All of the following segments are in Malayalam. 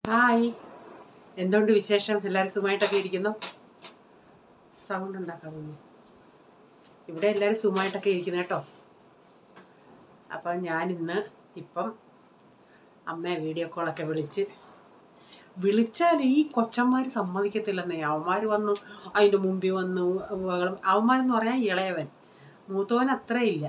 ഹായ് എന്തുകൊണ്ട് വിശേഷം എല്ലാവരും സുഖമായിട്ടൊക്കെ ഇരിക്കുന്നു സൗണ്ട് ഉണ്ടാക്കാമോ ഇവിടെ എല്ലാവരും സുഖമായിട്ടൊക്കെ ഇരിക്കുന്നു കേട്ടോ അപ്പം ഞാനിന്ന് ഇപ്പം അമ്മയെ വീഡിയോ കോളൊക്കെ വിളിച്ച് വിളിച്ചാൽ ഈ കൊച്ചന്മാർ സമ്മതിക്കത്തില്ലെന്നേ അവന്മാർ വന്നു അതിൻ്റെ മുമ്പിൽ വന്നു ബഹളം. അവന്മാരെന്ന് പറഞ്ഞാൽ ഇളയവൻ മൂത്തവൻ അത്രയില്ല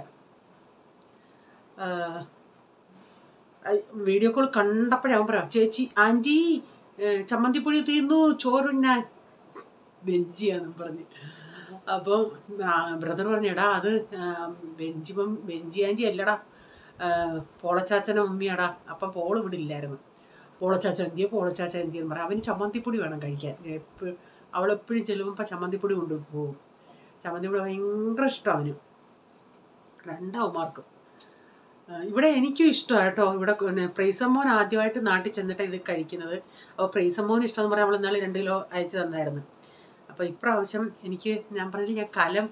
ആഹ് വീഡിയോ കോൾ കണ്ടപ്പോഴേ അവൻ പറയാം ചേച്ചി ആൻറ്റി ഏഹ് ചമ്മന്തിപ്പൊടി തീർന്നു ചോറുണ്ണാൻ ബെഞ്ചിയാന്നും പറഞ്ഞ് അപ്പം ബ്രദർ പറഞ്ഞെടാ അത് ആഹ് ബെഞ്ചിപ്പം ബെഞ്ചി ആൻറ്റി അല്ലടാ ആഹ് പോളച്ചാച്ചൻ്റെ മമ്മിയാടാ അപ്പം പോൾ ഇവിടെ ഇല്ലായിരുന്നു പോളച്ചാച്ച എന്തിയ പോളച്ചാച്ച എന്തിയെന്ന് പറയാം അവന് ചമ്മന്തിപ്പൊടി വേണം കഴിക്കാൻ എപ്പോഴും അവളെപ്പോഴും ചെല്ലുമ്പോൾ ചമ്മന്തിപ്പൊടി കൊണ്ട് പോകും ചമ്മന്തിപ്പൊടി ഭയങ്കര ഇഷ്ടം അവന് രണ്ടാവുമാർക്കും ആഹ് ഇവിടെ എനിക്കും ഇഷ്ടമാണ് കേട്ടോ ഇവിടെ പിന്നെ പ്രൈസമ്മോൻ ആദ്യമായിട്ട് നാട്ടിൽ ചെന്നിട്ട് ഇത് കഴിക്കുന്നത് അപ്പോൾ പ്രൈസമ്മോൻ ഇഷ്ടം എന്ന് പറയാൻ അവൾ ഇന്നാൾ രണ്ട് കിലോ അയച്ചു തന്നായിരുന്നു അപ്പോൾ ഇപ്രാവശ്യം എനിക്ക് ഞാൻ പറഞ്ഞില്ല ഞാൻ കലം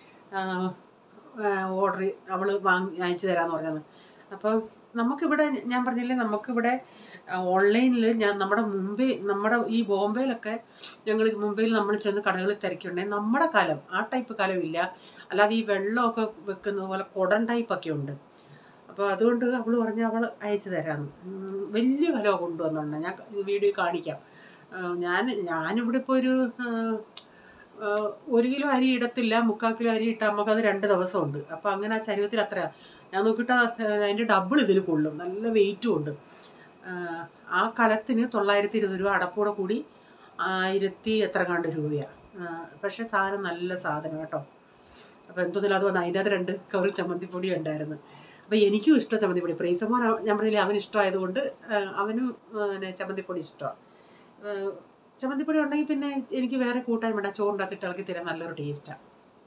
ഓർഡർ അവൾ വാങ്ങി അയച്ചു തരാമെന്ന് പറഞ്ഞത് അപ്പം നമുക്കിവിടെ ഞാൻ പറഞ്ഞില്ലേ നമുക്കിവിടെ ഓൺലൈനിൽ ഞാൻ നമ്മുടെ മുംബൈ നമ്മുടെ ഈ ബോംബെയിലൊക്കെ ഞങ്ങൾ മുംബൈയിൽ നമ്മൾ ചെന്ന് കടകളിൽ തിരക്കുണ്ടെങ്കിൽ നമ്മുടെ കലം ആ ടൈപ്പ് കലമില്ല അല്ലാതെ ഈ വെള്ളമൊക്കെ വെക്കുന്നത് പോലെ കുടൻ ടൈപ്പൊക്കെ ഉണ്ട് അപ്പോൾ അതുകൊണ്ട് അവൾ പറഞ്ഞ അവൾ അയച്ചു തരാമെന്ന് ഉം, വലിയ കലമാണ് കൊണ്ടുവന്നുണ്ട് ഞാൻ വീഡിയോ കാണിക്കാം ആ, ഞാൻ ഞാനിവിടെ ഇപ്പോൾ ഒരു ആ, ആ, ഒരു കിലോ അരി ഇടത്തില്ല മുക്കാൽ കിലോ അരി ഇട്ടാൽ നമുക്കത് രണ്ട് ദിവസമുണ്ട് അപ്പോൾ അങ്ങനെ ആ ചരുവത്തിൽ അത്ര ഞാൻ നോക്കിയിട്ട് ആ, അതിൻ്റെ ഡബിൾ ഇതിൽ കൊള്ളും നല്ല വെയിറ്റും ഉണ്ട് ആ, ആ കലത്തിന് തൊള്ളായിരത്തി ഇരുപത് രൂപ അടപ്പോടെ കൂടി ആയിരത്തി എത്ര കണ്ട് രൂപയാണ് പക്ഷേ സാധനം നല്ല സാധനം കേട്ടോ അപ്പോൾ എന്തോന്നില്ല അത് വന്ന് അതിൻ്റെ അത് രണ്ട് കവർ ചമ്മന്തിപ്പൊടി ഉണ്ടായിരുന്നു അപ്പോൾ എനിക്കും ഇഷ്ടം ചമ്മന്തിപ്പൊടി പ്രൈസമോൻ ഞാൻ പറഞ്ഞില്ലേ അവന് ഇഷ്ടമായതുകൊണ്ട് ആ, അവനും ആ, പിന്നെ ചമ്മന്തിപ്പൊടി ഇഷ്ടമാണ് ചമ്മന്തിപ്പൊടി ഉണ്ടെങ്കിൽ പിന്നെ എനിക്ക് വേറെ കൂട്ടാൻ വേണ്ട ചോറിൻ്റെ ഇളക്കി തരാൻ നല്ലൊരു ടേസ്റ്റാണ്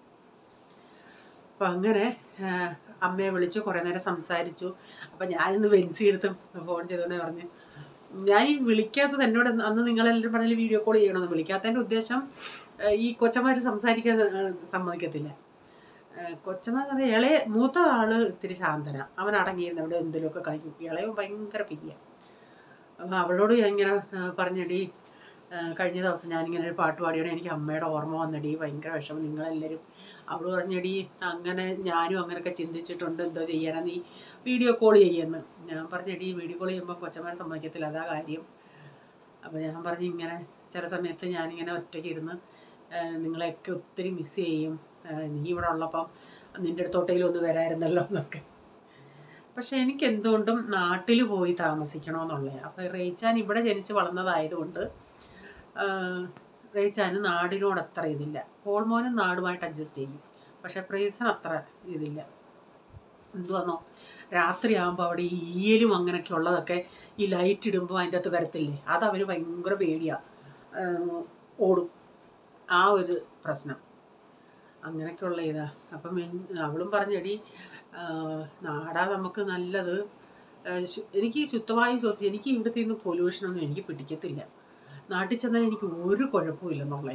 അപ്പം അങ്ങനെ ആ, അമ്മയെ വിളിച്ചു കുറേ നേരം സംസാരിച്ചു അപ്പം ഞാനിന്ന് വെൻസി എടുത്ത് ഫോൺ ചെയ്തുകൊണ്ട് പറഞ്ഞ് ഞാൻ ഈ വിളിക്കാത്തത് എന്നോട് അന്ന് നിങ്ങളെല്ലാവരും പറഞ്ഞാൽ വീഡിയോ കോൾ ചെയ്യണമെന്ന് വിളിക്കാത്തതിൻ്റെ ഉദ്ദേശം ആ, ഈ കൊച്ചന്മാർ സംസാരിക്കാൻ ആ, സമ്മതിക്കത്തില്ല കൊച്ചമ്മ എന്ന് പറഞ്ഞാൽ ഇളയ മൂത്ത ആള് ഇത്തിരി ശാന്തന അവൻ അടങ്ങിയിരുന്ന അവിടെ എന്തെങ്കിലുമൊക്കെ കളിക്കും ഇളയവൻ ഭയങ്കര പിരിയ അപ്പം അവളോട് ഞാൻ ഇങ്ങനെ ആ, പറഞ്ഞടി ആ, കഴിഞ്ഞ ദിവസം ഞാനിങ്ങനെ ഒരു പാട്ട് പാടിയോടെ എനിക്ക് അമ്മയുടെ ഓർമ്മ വന്നടി ഭയങ്കര വിഷമം നിങ്ങളെല്ലാവരും അവൾ പറഞ്ഞടി അങ്ങനെ ഞാനും അങ്ങനെയൊക്കെ ചിന്തിച്ചിട്ടുണ്ട് എന്തോ ചെയ്യാനാ നീ വീഡിയോ കോൾ ചെയ്യുമെന്ന് ഞാൻ പറഞ്ഞടി വീഡിയോ കോൾ ചെയ്യുമ്പോൾ കൊച്ചന്മാരെ സമ്മതിക്കത്തില്ല അതാ കാര്യം അപ്പോൾ ഞാൻ പറഞ്ഞു ഇങ്ങനെ ചില സമയത്ത് ഞാനിങ്ങനെ ഒറ്റയ്ക്ക് ഇരുന്ന് ആ, നിങ്ങളെയൊക്കെ ഒത്തിരി മിസ് ചെയ്യും ആ, നീ ഇവിടെ ഉള്ളപ്പം നിൻ്റെ അടുത്തോട്ടേലും ഒന്ന് വരായിരുന്നല്ലോ എന്നൊക്കെ പക്ഷെ എനിക്ക് എന്തുകൊണ്ടും നാട്ടിൽ പോയി താമസിക്കണമെന്നുള്ളത് അപ്പോൾ റേച്ചാൻ ഇവിടെ ജനിച്ച് വളർന്നതായതുകൊണ്ട് ആ, റേച്ചാന് നാടിനോട് അത്ര ഇതില്ല പോൾമോനും നാടുമായിട്ട് അഡ്ജസ്റ്റ് ചെയ്യും പക്ഷെ പ്രേസൻ അത്ര ഇതില്ല എന്തുവന്നോ രാത്രി ആകുമ്പോൾ അവിടെ ഈ ഈയലും അങ്ങനെയൊക്കെ ഉള്ളതൊക്കെ ഈ ലൈറ്റ് ഇടുമ്പോൾ അതിൻ്റെ അകത്ത് വരത്തില്ലേ അത് അവന് ഭയങ്കര പേടിയാണ് ഓടും ആ ഒരു പ്രശ്നം അങ്ങനെയൊക്കെയുള്ള ഇതാ അപ്പം എൻ- അവളും പറഞ്ഞെടി ആ, നാടാ നമുക്ക് നല്ലത് ആ, ശു- എനിക്ക് ഈ ശുദ്ധവായു ശ്വസിച്ച് എനിക്ക് ഇവിടുത്തെ ഇന്ന് പൊല്യൂഷനൊന്നും എനിക്ക് പിടിക്കത്തില്ല നാട്ടിൽ ചെന്നാൽ എനിക്ക് ഒരു കുഴപ്പമില്ലെന്നുള്ള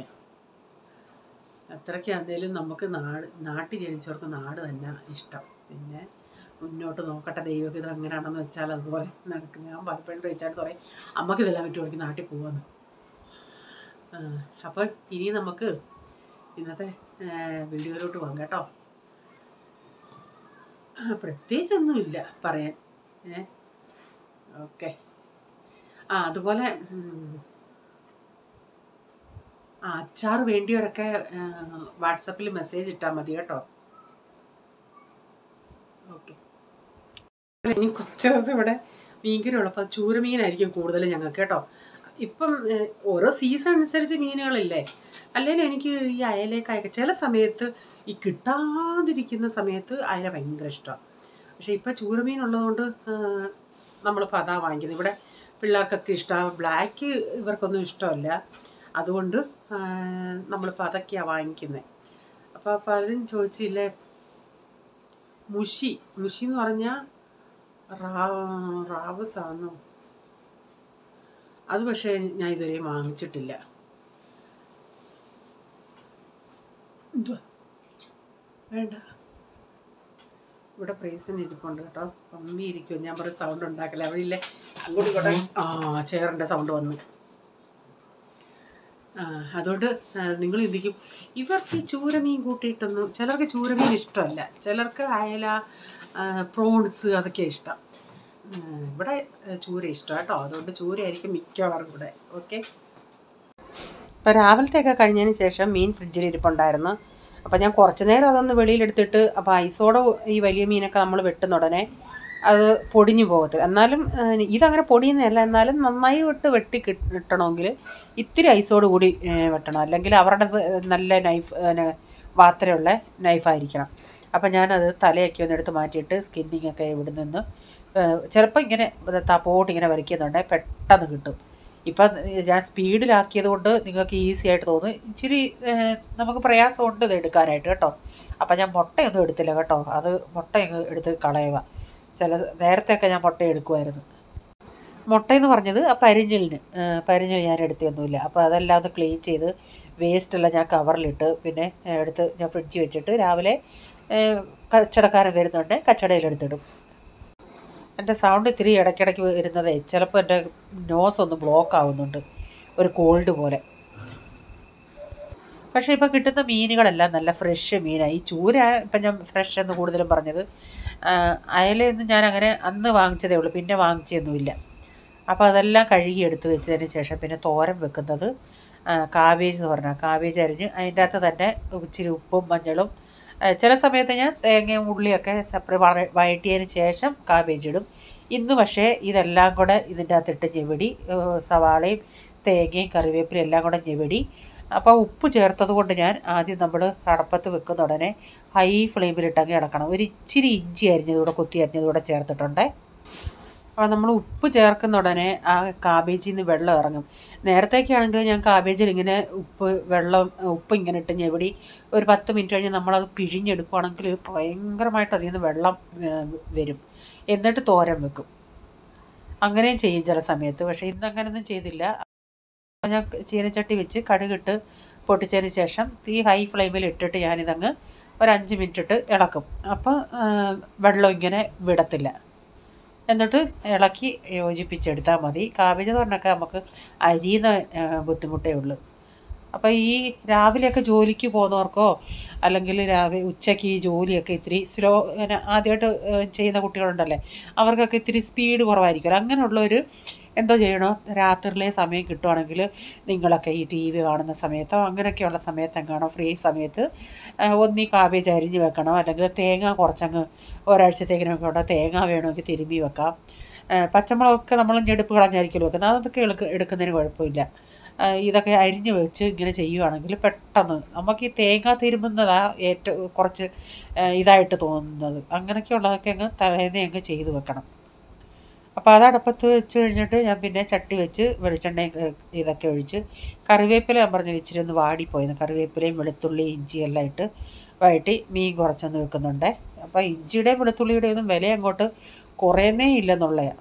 അത്രയ്ക്കാണെങ്കിലും നമുക്ക് നാട് നാട്ടിൽ ജനിച്ചവർക്ക് നാട് തന്നെ ഇഷ്ടം പിന്നെ മുന്നോട്ട് നോക്കട്ടെ ദൈവഗീതം എങ്ങനെയാണെന്ന് വെച്ചാൽ അതുപോലെ നടക്കും ഞാൻ പലപ്പോഴും ചോദിച്ചാൽ പറയും അമ്മക്ക് ഇതെല്ലാം പറ്റും എനിക്ക് നാട്ടിൽ പോവാന്ന് അപ്പോൾ ഇനി നമുക്ക് ഇന്നത്തെ ആ, വീഡിയോയിലോട്ട് പോകാം കേട്ടോ ആ, പ്രത്യേകിച്ചൊന്നുമില്ല പറയാൻ ഏ ഓക്കെ ആ അതുപോലെ ഉം, ആ അച്ചാർ വേണ്ടിയവരൊക്കെ വാട്സപ്പിൽ മെസ്സേജ് ഇട്ടാൽ മതി കേട്ടോ ഓക്കെ ഇനി കുറച്ച് ദിവസം ഇവിടെ മീൻകറി ഉള്ളപ്പോൾ ചൂരമീനായിരിക്കും കൂടുതൽ ഞങ്ങൾക്ക് കേട്ടോ ഇപ്പം ഏഹ്, ഓരോ സീസൺ അനുസരിച്ച് മീനുകളില്ലേ അല്ലെങ്കിൽ എനിക്ക് ഈ അയലേക്കായൊക്കെ ചില സമയത്ത് ഈ കിട്ടാതിരിക്കുന്ന സമയത്ത് അയല ഭയങ്കര ഇഷ്ടമാണ് പക്ഷേ ഇപ്പം ചൂരമീൻ ഉള്ളതുകൊണ്ട് നമ്മളിപ്പോൾ അതാ വാങ്ങിക്കുന്നത് ഇവിടെ പിള്ളേർക്കൊക്കെ ഇഷ്ടമാണ് ബ്ലാക്ക് ഇവർക്കൊന്നും ഇഷ്ടമല്ല അതുകൊണ്ട് നമ്മളിപ്പോൾ അതൊക്കെയാണ് വാങ്ങിക്കുന്നത് അപ്പോൾ പലരും ചോദിച്ചില്ലേ മുഷി മുഷി എന്ന് പറഞ്ഞാൽ റാ റാവസാന്നോ അത് പക്ഷേ ഞാൻ ഇതുവരെ വാങ്ങിച്ചിട്ടില്ല എന്തുവാ വേണ്ട ഇവിടെ പ്രൈസിന് ഇരിപ്പുണ്ട് കേട്ടോ പമ്മി ഇരിക്കും ഞാൻ പറയും സൗണ്ട് ഉണ്ടാക്കില്ല അവിടെ ഇല്ലേ അങ്ങോട്ടും ഇങ്ങോട്ടും ആ ചെയറിൻ്റെ സൗണ്ട് വന്നു ആ, അതുകൊണ്ട് നിങ്ങൾ ചിന്തിക്കും ഇവർക്ക് ഈ ചൂരമീൻ കൂട്ടിയിട്ടൊന്നും ചിലർക്ക് ചൂരമീൻ ഇഷ്ടമല്ല ചിലർക്ക് അയല പ്രോൺസ് അതൊക്കെ ഇഷ്ടം ആ, ഇവിടെ ആ, ചൂര ഇഷ്ടം കേട്ടോ അതുകൊണ്ട് ചൂരയായിരിക്കും മിക്കവാറും കൂടെ ഓക്കെ അപ്പോൾ രാവിലത്തെയൊക്കെ കഴിഞ്ഞതിന് ശേഷം മീൻ ഫ്രിഡ്ജിൽ ഇരിപ്പുണ്ടായിരുന്നു അപ്പോൾ ഞാൻ കുറച്ച് നേരം അതൊന്ന് വെളിയിലെടുത്തിട്ട് അപ്പോൾ ഐസോടെ ഈ വലിയ മീനൊക്കെ നമ്മൾ വെട്ടുന്ന ഉടനെ അത് പൊടിഞ്ഞു പോകത്തില്ല എന്നാലും ആ, ഇതങ്ങനെ പൊടിയുന്നതല്ല എന്നാലും നന്നായി വിട്ട് വെട്ടി കിട്ട- കിട്ടണമെങ്കിൽ ഇത്തിരി ഐസോട് കൂടി ഏ, വെട്ടണം അല്ലെങ്കിൽ അവരുടെ നല്ല നൈഫ് വാത്രയുള്ള നൈഫായിരിക്കണം അപ്പോൾ ഞാനത് തലയൊക്കെ ഒന്ന് എടുത്ത് മാറ്റിയിട്ട് സ്കിന്നിങ് ഒക്കെ ഇവിടെ നിന്ന് ചിലപ്പോൾ ഇങ്ങനെ തപ്പോട്ട് ഇങ്ങനെ വരയ്ക്കുന്നുണ്ട് പെട്ടെന്ന് കിട്ടും ഇപ്പം ഞാൻ സ്പീഡിലാക്കിയത് കൊണ്ട് നിങ്ങൾക്ക് ഈസി ആയിട്ട് തോന്നും ഇച്ചിരി ഏഹ്, നമുക്ക് പ്രയാസമുണ്ട് ഇത് എടുക്കാനായിട്ട് കേട്ടോ അപ്പം ഞാൻ മുട്ടയൊന്നും എടുത്തില്ല കേട്ടോ അത് മുട്ട അങ്ങ് എടുത്ത് കളയുക ചില നേരത്തെയൊക്കെ ഞാൻ മുട്ട എടുക്കുമായിരുന്നു മുട്ടയെന്ന് പറഞ്ഞത് ആ പരിഞ്ഞിലിന് ഏഹ്, പരിഞ്ഞിൽ ഞാൻ എടുത്തൊന്നുമില്ല അപ്പോൾ അതെല്ലാം ഒന്ന് ക്ലീൻ ചെയ്ത് വേസ്റ്റെല്ലാം ഞാൻ കവറിലിട്ട് പിന്നെ ഏഹ്, എടുത്ത് ഞാൻ ഫ്രിഡ്ജിൽ വെച്ചിട്ട് രാവിലെ ഏഹ്, കച്ചവടക്കാരൻ വരുന്നുണ്ട് കച്ചടയിലെടുത്തിടും എൻ്റെ സൗണ്ട് ഇത്തിരി ഇടയ്ക്കിടയ്ക്ക് വരുന്നതേ ചിലപ്പോൾ എൻ്റെ നോസ് ഒന്ന് ബ്ലോക്ക് ആവുന്നുണ്ട് ഒരു കോൾഡ് പോലെ പക്ഷേ ഇപ്പോൾ കിട്ടുന്ന മീനുകളെല്ലാം നല്ല ഫ്രഷ് മീനാണ് ഈ ചൂര ഇപ്പം ഞാൻ ഫ്രഷ് എന്ന് കൂടുതലും പറഞ്ഞത് ആ, അയലയൊന്നും ഞാൻ അങ്ങനെ അന്ന് വാങ്ങിച്ചതേ ഉള്ളൂ പിന്നെ വാങ്ങിച്ചൊന്നുമില്ല അപ്പോൾ അതെല്ലാം കഴുകി എടുത്ത് വെച്ചതിന് ശേഷം പിന്നെ തോരൻ വെക്കുന്നത് ആ, കാബേജ് എന്ന് പറഞ്ഞാൽ കാബേജ് അരിഞ്ഞ് അതിൻ്റെ അകത്ത് തന്നെ ഇച്ചിരി ഉപ്പും മഞ്ഞളും ആ, ചില സമയത്ത് ഞാൻ തേങ്ങയും ഉള്ളിയൊക്കെ സെപ്പറേറ്റ് വഴറ്റിയതിന് ശേഷം കാബേജ് ഇടും ഇന്ന് പക്ഷേ ഇതെല്ലാം കൂടെ ഇതിൻ്റെ അകത്തിട്ട് ഞെവിടി ഏ, സവാളയും തേങ്ങയും കറിവേപ്പിലയും എല്ലാം കൂടെ ഞെവിടി അപ്പോൾ ഉപ്പ് ചേർത്തത് കൊണ്ട് ഞാൻ ആദ്യം നമ്മൾ അടപ്പത്ത് വെക്കുന്ന ഉടനെ ഹൈ ഫ്ലെയിമിലിട്ടങ്ങ് ഇളക്കണം ഒരു ഇച്ചിരി ഇഞ്ചി അരിഞ്ഞതുകൂടെ കുത്തി അരിഞ്ഞതുകൂടെ ചേർത്തിട്ടുണ്ട് അപ്പോൾ നമ്മൾ ഉപ്പ് ചേർക്കുന്ന ഉടനെ ആ കാബേജിൽ നിന്ന് വെള്ളം ഇറങ്ങും നേരത്തേക്കാണെങ്കിൽ ഞാൻ കാബേജിൽ ഇങ്ങനെ ഉപ്പ് വെള്ളം ഉപ്പ് ഇങ്ങനെ ഇട്ട് ഞെവിടി ഒരു പത്ത് മിനിറ്റ് കഴിഞ്ഞ് നമ്മളത് പിഴിഞ്ഞെടുക്കുകയാണെങ്കിൽ ഭയങ്കരമായിട്ട് അതിൽ നിന്ന് വെള്ളം ഏ, വരും എന്നിട്ട് തോരൻ വെക്കും അങ്ങനെയും ചെയ്യും ചില സമയത്ത് പക്ഷേ ഇന്ന് അങ്ങനെയൊന്നും ചെയ്തില്ല അപ്പോൾ ഞാൻ ചീനച്ചട്ടി വെച്ച് കടുകിട്ട് പൊട്ടിച്ചതിന് ശേഷം തീ ഹൈ ഫ്ലെയിമിൽ ഇട്ടിട്ട് ഞാനിതങ്ങ് ഒരു അഞ്ച് മിനിറ്റ് ഇട്ട് ഇളക്കും അപ്പോൾ ആ, വെള്ളം ഇങ്ങനെ വിടത്തില്ല എന്നിട്ട് ഇളക്കി യോജിപ്പിച്ചെടുത്താൽ മതി കാബേജ് എന്ന് പറഞ്ഞൊക്കെ നമുക്ക് അരിയുന്ന ആ, ബുദ്ധിമുട്ടേ ഉള്ളൂ അപ്പോൾ ഈ രാവിലെയൊക്കെ ജോലിക്ക് പോകുന്നവർക്കോ അല്ലെങ്കിൽ രാവിലെ ഉച്ചയ്ക്ക് ഈ ജോലിയൊക്കെ ഇത്തിരി സ്ലോ ഇങ്ങനെ ആദ്യമായിട്ട് ഏഹ്, ചെയ്യുന്ന കുട്ടികളുണ്ടല്ലേ അവർക്കൊക്കെ ഇത്തിരി സ്പീഡ് കുറവായിരിക്കുമല്ലോ അങ്ങനെയുള്ളവർ എന്തോ ചെയ്യണോ രാത്രിയിലെ സമയം കിട്ടുവാണെങ്കിൽ നിങ്ങളൊക്കെ ഈ ടി വി കാണുന്ന സമയത്തോ അങ്ങനെയൊക്കെയുള്ള സമയത്ത് എങ്ങാണോ ഫ്രീ സമയത്ത് ഏഹ്, ഒന്നീ കാബേജ് അരിഞ്ഞ് വെക്കണം അല്ലെങ്കിൽ തേങ്ങ കുറച്ചങ്ങ് ഒരാഴ്ചത്തേക്കിനൊക്കെ ഉള്ള തേങ്ങ വേണമെങ്കിൽ തിരുമ്പി വെക്കാം ഏഹ്, പച്ചമുളകൊക്കെ നമ്മൾ ഞെടുപ്പ് കളഞ്ഞായിരിക്കുമല്ലോ വെക്കുന്നത് അതൊക്കെ എടുക്ക എടുക്കുന്നതിന് കുഴപ്പമില്ല ആ, ഇതൊക്കെ അരിഞ്ഞ് വെച്ച് ഇങ്ങനെ ചെയ്യുവാണെങ്കിൽ പെട്ടെന്ന് നമുക്ക് ഈ തേങ്ങ തിരുമുന്നതാ ഏറ്റവും കുറച്ച് ആ, ഇതായിട്ട് തോന്നുന്നത് അങ്ങനെയൊക്കെയുള്ളതൊക്കെ അങ്ങ് തലേന്നേ അങ്ങ് ചെയ്ത് വെക്കണം അപ്പോൾ അത് അടുപ്പത്ത് വെച്ച് കഴിഞ്ഞിട്ട് ഞാൻ പിന്നെ ചട്ടി വെച്ച് വെളിച്ചെണ്ണയും ഏ, ഇതൊക്കെ ഒഴിച്ച് കറിവേപ്പില ഞാൻ പറഞ്ഞ ഇച്ചിരി ഒന്ന് വാടിപ്പോയിരുന്നു കറിവേപ്പിലയും വെളുത്തുള്ളി ഇഞ്ചി എല്ലാം ഇട്ട് വഴറ്റി മീൻ കുറച്ചൊന്ന് വെക്കുന്നുണ്ട് അപ്പോൾ ഇഞ്ചിയുടെയും വെളുത്തുള്ളിയുടെയും ഒന്നും വില അങ്ങോട്ട് കുറയുന്നേ ഇല്ലെന്നുള്ളതാണ്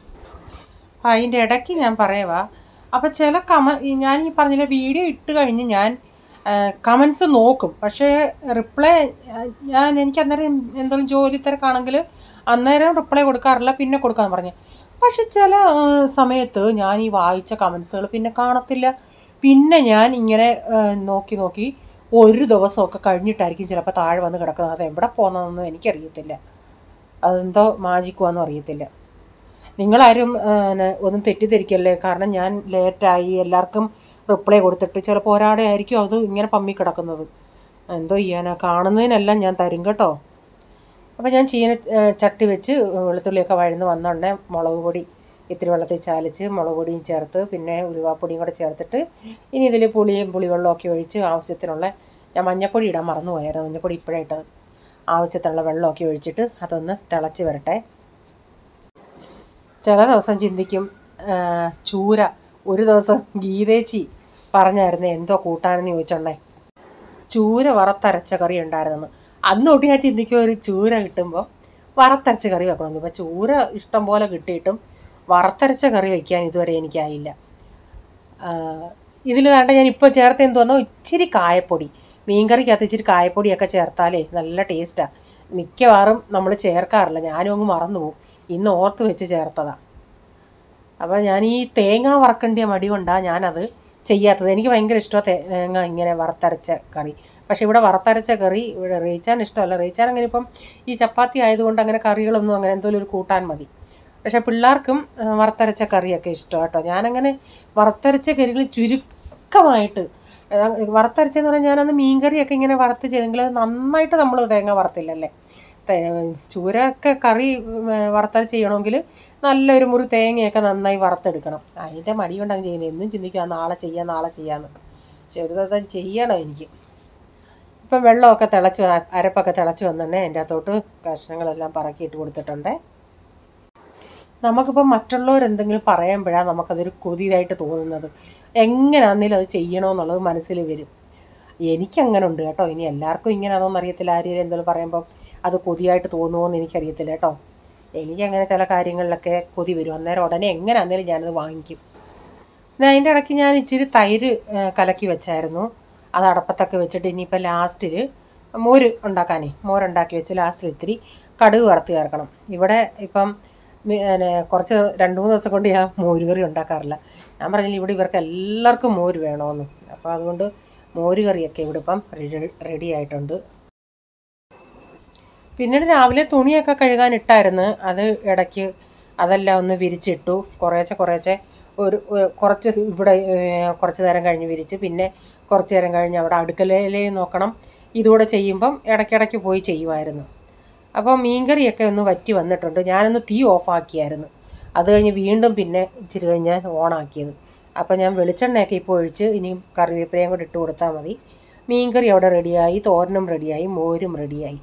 അപ്പം അതിൻ്റെ ഇടയ്ക്ക് ഞാൻ പറയുക അപ്പോൾ ചില കമ ഈ ഞാൻ ഈ പറഞ്ഞില്ല വീഡിയോ ഇട്ട് കഴിഞ്ഞ് ഞാൻ കമൻസ് നോക്കും പക്ഷേ റിപ്ലൈ ഞാൻ എനിക്ക് അന്നേരം എന്തെങ്കിലും ജോലി തിരക്കാണെങ്കിൽ അന്നേരം റിപ്ലൈ കൊടുക്കാറില്ല പിന്നെ കൊടുക്കാമെന്ന് പറഞ്ഞു പക്ഷെ ചില ആ, സമയത്ത് ഞാൻ ഈ വായിച്ച കമൻസുകൾ പിന്നെ കാണത്തില്ല പിന്നെ ഞാൻ ഇങ്ങനെ ആ, നോക്കി നോക്കി ഒരു ദിവസമൊക്കെ കഴിഞ്ഞിട്ടായിരിക്കും ചിലപ്പോൾ താഴെ വന്ന് കിടക്കുന്നത് അത് എവിടെ പോകുന്നതെന്നൊന്നും എനിക്കറിയത്തില്ല അതെന്തോ മാജിക്കുവാന്നും അറിയത്തില്ല നിങ്ങളാരും ആ, ന- ഒന്നും തെറ്റിദ്ധരിക്കല്ലേ കാരണം ഞാൻ ലേറ്റായി എല്ലാവർക്കും റിപ്ലൈ കൊടുത്തിട്ട് ചിലപ്പോൾ ഒരാടെ ആയിരിക്കും അത് ഇങ്ങനെ പമ്മി കിടക്കുന്നത് എന്തോ ചെയ്യാനാ കാണുന്നതിനെല്ലാം ഞാൻ തരും കേട്ടോ അപ്പോൾ ഞാൻ ചീന ആ, ചട്ടി വെച്ച് വെളുത്തുള്ളിയൊക്കെ വഴന്ന് വന്നോണ്ടേ മുളക് പൊടി ഇത്തിരി വെള്ളത്തിൽ ചാലിച്ച് മുളക് പൊടിയും ചേർത്ത് പിന്നെ ഉലുവാപ്പൊടിയും കൂടെ ചേർത്തിട്ട് ഇനി ഇതിൽ പുളിയും പുളിവെള്ളമൊക്കെ ഒഴിച്ച് ആവശ്യത്തിനുള്ള ഞാൻ മഞ്ഞപ്പൊടി ഇടാൻ മറന്നുപോയായിരുന്നു മഞ്ഞപ്പൊടി ഇപ്പോഴേ ഇട്ടത് ആവശ്യത്തിനുള്ള വെള്ളമൊക്കെ ഒഴിച്ചിട്ട് അതൊന്ന് തിളച്ച് വരട്ടെ ചില ദിവസം ചിന്തിക്കും ആ, ചൂര ഒരു ദിവസം ഗീതേച്ചി പറഞ്ഞായിരുന്നു എന്തോ കൂട്ടാനെന്ന് ചോദിച്ചോണ്ടേ ചൂര വറുത്തരച്ച കറി ഉണ്ടായിരുന്നെന്ന് അന്ന് തൊട്ട് ഞാൻ ചിന്തിക്കും ഒരു ചൂര കിട്ടുമ്പോൾ വറുത്തരച്ച കറി വെക്കണമെന്ന് ഇപ്പം ചൂര ഇഷ്ടം പോലെ കിട്ടിയിട്ടും വറുത്തരച്ച കറി വയ്ക്കാൻ ഇതുവരെ എനിക്കായില്ല ഇതിൽ വേണ്ട ഞാൻ ഇപ്പോൾ ചേർത്ത് എന്ത് വന്നോ ഇച്ചിരി കായപ്പൊടി മീൻകറിക്കകത്ത് ഇച്ചിരി കായപ്പൊടിയൊക്കെ ചേർത്താലേ നല്ല ടേസ്റ്റാണ് മിക്കവാറും നമ്മൾ ചേർക്കാറില്ല ഞാനും അങ്ങ് മറന്നു പോകും ഇന്ന് ഓർത്ത് വെച്ച് ചേർത്തതാണ് അപ്പോൾ ഞാൻ ഈ തേങ്ങ വറക്കേണ്ടിയ മടി കൊണ്ടാണ് ഞാനത് ചെയ്യാത്തത് എനിക്ക് ഭയങ്കര ഇഷ്ടമാണ് തേങ്ങ ഇങ്ങനെ വറുത്തരച്ച കറി പക്ഷേ ഇവിടെ വറുത്തരച്ച കറി ഇവിടെ റീച്ചാൻ ഇഷ്ടമല്ല റീച്ചാൻ അങ്ങനെ ഇപ്പം ഈ ചപ്പാത്തി ആയതുകൊണ്ട് അങ്ങനെ കറികളൊന്നും അങ്ങനെ എന്തെങ്കിലും ഒരു കൂട്ടാൻ മതി പക്ഷേ പിള്ളേർക്കും ആ, വറുത്തരച്ച കറിയൊക്കെ ഇഷ്ടം കേട്ടോ ഞാനങ്ങനെ വറുത്തരച്ച കറികൾ ചുരുക്കമായിട്ട് ആ, വറുത്തരച്ചെന്ന് പറഞ്ഞാൽ ഞാനന്ന് മീൻ കറിയൊക്കെ ഇങ്ങനെ വറുത്ത് ചെയ്തെങ്കിൽ നന്നായിട്ട് നമ്മൾ തേങ്ങ വറുത്തില്ലല്ലേ തേ- ചൂരൊക്കെ കറി ഉം, വറുത്തരച്ച് ചെയ്യണമെങ്കിൽ നല്ലൊരു മുറി തേങ്ങയൊക്കെ നന്നായി വറുത്തെടുക്കണം അതിൻ്റെ മടി കൊണ്ട് അങ്ങ് ചെയ്യുന്നത് എന്നും ചിന്തിക്കുക നാളെ ചെയ്യാം നാളെ ചെയ്യാമെന്ന് പക്ഷെ ഒരു ദിവസം ചെയ്യണം എനിക്ക് ഇപ്പം വെള്ളമൊക്കെ തിളച്ച് വ- അരപ്പൊക്കെ തിളച്ച് വന്നിട്ടുണ്ടേ അതിൻ്റെ അകത്തോട്ട് കഷ്ണങ്ങളെല്ലാം പറക്കിയിട്ട് കൊടുത്തിട്ടുണ്ട് നമുക്കിപ്പോൾ മറ്റുള്ളവരെന്തെങ്കിലും പറയുമ്പോഴാണ് നമുക്കതൊരു കൊതിയായിട്ട് തോന്നുന്നത് എങ്ങനെയാണെങ്കിലും അത് ചെയ്യണമെന്നുള്ളത് മനസ്സിൽ വരും എനിക്കങ്ങനെ ഉണ്ട് കേട്ടോ ഇനി എല്ലാവർക്കും ഇങ്ങനെയാണോന്ന് അറിയത്തില്ല ആരെയും എന്തെങ്കിലും പറയുമ്പം അത് കൊതിയായിട്ട് തോന്നുമോ എന്ന് എനിക്കറിയത്തില്ല കേട്ടോ എനിക്കങ്ങനെ ചില കാര്യങ്ങളിലൊക്കെ കൊതി വരും അന്നേരം ഉടനെ എങ്ങനെയാണെങ്കിലും ഞാനത് വാങ്ങിക്കും പിന്നെ അതിൻ്റെ ഇടയ്ക്ക് ഞാൻ ഇച്ചിരി തൈര് ആ, കലക്കി വെച്ചായിരുന്നു അത് അടപ്പത്തൊക്കെ വെച്ചിട്ട് ഇനിയിപ്പോൾ ലാസ്റ്റിൽ മോര് ഉണ്ടാക്കാനേ മോരുണ്ടാക്കി വെച്ച് ലാസ്റ്റിൽ ഇത്തിരി കടുക് വറുത്ത് ചേർക്കണം ഇവിടെ ഇപ്പം മി- പിന്നെ കുറച്ച് രണ്ട് മൂന്ന് ദിവസം കൊണ്ട് ഞാൻ മോര് കറി ഉണ്ടാക്കാറില്ല ഞാൻ പറഞ്ഞില്ല ഇവിടെ ഇവർക്ക് എല്ലാവർക്കും മോര് വേണമെന്ന് അപ്പോൾ അതുകൊണ്ട് മോര് കറിയൊക്കെ ഇവിടെ ഇപ്പം റെഡി ആയിട്ടുണ്ട് പിന്നീട് രാവിലെ തുണിയൊക്കെ കഴുകാനിട്ടായിരുന്നു അത് ഇടയ്ക്ക് അതെല്ലാം ഒന്ന് വിരിച്ചിട്ടു കുറേശ്ശെ കുറേശ്ശെ ഒരു ഒരു- കുറച്ച് ഇവിടെ ഏർ, കുറച്ച് നേരം കഴിഞ്ഞ് വിരിച്ച് പിന്നെ കുറച്ച് നേരം കഴിഞ്ഞ് അവിടെ അടുക്കളയിൽ നോക്കണം ഇതുകൂടെ ചെയ്യുമ്പം ഇടയ്ക്കിടയ്ക്ക് പോയി ചെയ്യുമായിരുന്നു അപ്പോൾ മീൻകറിയൊക്കെ ഒന്ന് വറ്റി വന്നിട്ടുണ്ട് ഞാനൊന്ന് തീ ഓഫാക്കിയായിരുന്നു അത് കഴിഞ്ഞ് വീണ്ടും പിന്നെ ഇച്ചിരി കഴിഞ്ഞ് ഓണാക്കിയത് അപ്പോൾ ഞാൻ വെളിച്ചെണ്ണയൊക്കെ ഇപ്പോൾ ഒഴിച്ച് ഇനി കറിവേപ്പിലയും കൂടെ ഇട്ട് കൊടുത്താൽ മതി മീൻകറി അവിടെ റെഡിയായി തോരനും റെഡിയായി മോരും റെഡിയായി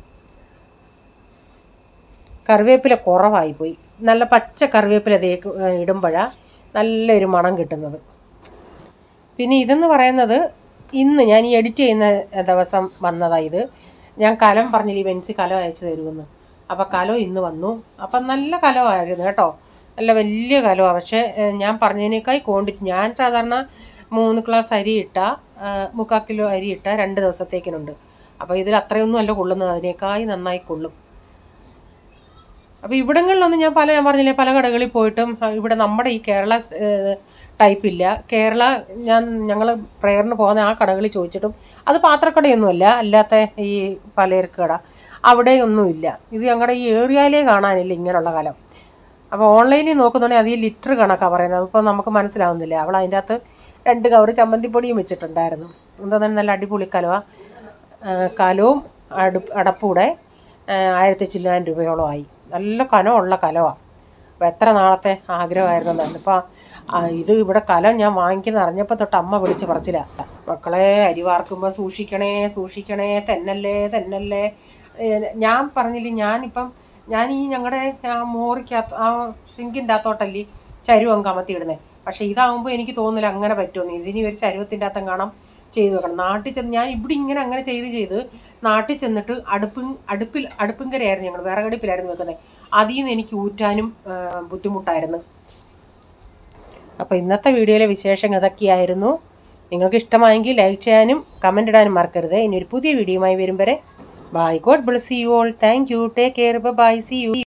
കറിവേപ്പില കുറവായിപ്പോയി നല്ല പച്ച കറിവേപ്പില തേക്ക് ഇടുമ്പോഴാണ് നല്ലൊരു മണം കിട്ടുന്നത് പിന്നെ ഇതെന്ന് പറയുന്നത് ഇന്ന് ഞാൻ ഈ എഡിറ്റ് ചെയ്യുന്ന ദിവസം വന്നതാണ് ഇത് ഞാൻ കലം പറഞ്ഞില്ല ഈ ബെൻസി കലം അയച്ചു തരുമെന്ന് അപ്പോൾ കലം ഇന്ന് വന്നു അപ്പം നല്ല കലമായിരുന്നു കേട്ടോ നല്ല വലിയ കലമാണ് പക്ഷേ ഏഹ്, ഞാൻ പറഞ്ഞതിനേക്കായി ക്വാണ്ടിറ്റി ഞാൻ സാധാരണ മൂന്ന് ഗ്ലാസ് അരി ഇട്ട മുക്കാൽ കിലോ അരി ഇട്ട രണ്ട് ദിവസത്തേക്കിനുണ്ട് അപ്പോൾ ഇതിൽ അത്രയൊന്നും അല്ല കൊള്ളുന്നത് അതിനേക്കായി നന്നായി കൊള്ളും അപ്പോൾ ഇവിടങ്ങളിലൊന്നും ഞാൻ പല ഞാൻ പറഞ്ഞില്ലേ പല കടകളിൽ പോയിട്ടും അഹ് ഇവിടെ നമ്മുടെ ഈ കേരള ഏഹ്, ടൈപ്പില്ല കേരള ഞാൻ ഞങ്ങൾ പ്രയറിന് പോകുന്ന ആ കടകളിൽ ചോദിച്ചിട്ടും അത് പാത്രക്കടയൊന്നുമല്ല അല്ലാത്ത ഈ പലചരക്ക് കട അവിടെയൊന്നുമില്ല ഇത് ഞങ്ങളുടെ ഈ ഏറിയയിലേ കാണാനില്ല ഇങ്ങനെയുള്ള കലം അപ്പോൾ ഓൺലൈനിൽ നോക്കുന്നുണ്ടെങ്കിൽ അത് ഈ ലിറ്റർ കണക്കാണ് പറയുന്നത് അതിപ്പോൾ നമുക്ക് മനസ്സിലാവുന്നില്ല അവൾ അതിൻ്റെ അകത്ത് രണ്ട് കവറ് ചമ്മന്തിപ്പൊടിയും വെച്ചിട്ടുണ്ടായിരുന്നു എന്താ നല്ല അടിപൊളി കലവാ കലവും അടുപ്പ് അടപ്പൂടെ ആയിരത്തി ചില്ലായിരം രൂപയോളമായി നല്ല കനമുള്ള കലമാണ് അപ്പോൾ എത്ര നാളത്തെ ആഗ്രഹമായിരുന്നു തന്നെ ഇപ്പോൾ ഇത് ഇവിടെ കലം ഞാൻ വാങ്ങിക്കുന്ന അറിഞ്ഞപ്പോൾ തൊട്ട് അമ്മ വിളിച്ച് പറച്ചില്ല മക്കളെ അരി വാർക്കുമ്പോൾ സൂക്ഷിക്കണേ സൂക്ഷിക്കണേ തെന്നല്ലേ തെന്നല്ലേ ഏഹ് ഞാൻ പറഞ്ഞില്ലേ ഞാനിപ്പം ഞാൻ ഈ ഞങ്ങളുടെ ആ മോറിക്കകത്ത് ആ സിങ്കിൻ്റെ അകത്തോട്ടല്ലേ ചരുവം കമത്തി ഇടുന്നത് പക്ഷേ ഇതാകുമ്പോൾ എനിക്ക് തോന്നുന്നില്ല അങ്ങനെ പറ്റുമെന്ന് ഇതിനി ഒരു ചരുവത്തിൻ്റെ അകത്തും കാണാം ചെയ്ത് വെക്കണം നാട്ടിൽ ചെന്ന് ഞാൻ ഇവിടെ ഇങ്ങനെ അങ്ങനെ ചെയ്ത് ചെയ്ത് നാട്ടിൽ ചെന്നിട്ട് അടുപ്പിൻ അടുപ്പിൽ അടുപ്പിങ്കരയായിരുന്നു ഞങ്ങൾ വിറകടുപ്പിലായിരുന്നു വെക്കുന്നത് അതിൽ നിന്ന് എനിക്ക് ഊറ്റാനും ആ, ബുദ്ധിമുട്ടായിരുന്നു അപ്പോൾ ഇന്നത്തെ വീഡിയോയിലെ വിശേഷങ്ങൾ ഇതൊക്കെയായിരുന്നു നിങ്ങൾക്ക് ഇഷ്ടമായെങ്കിൽ ലൈക്ക് ചെയ്യാനും കമൻ്റ് ഇടാനും മറക്കരുത് ഇനി ഒരു പുതിയ വീഡിയോയുമായി വരും വരെ bye God bless you all thank you take care bye see U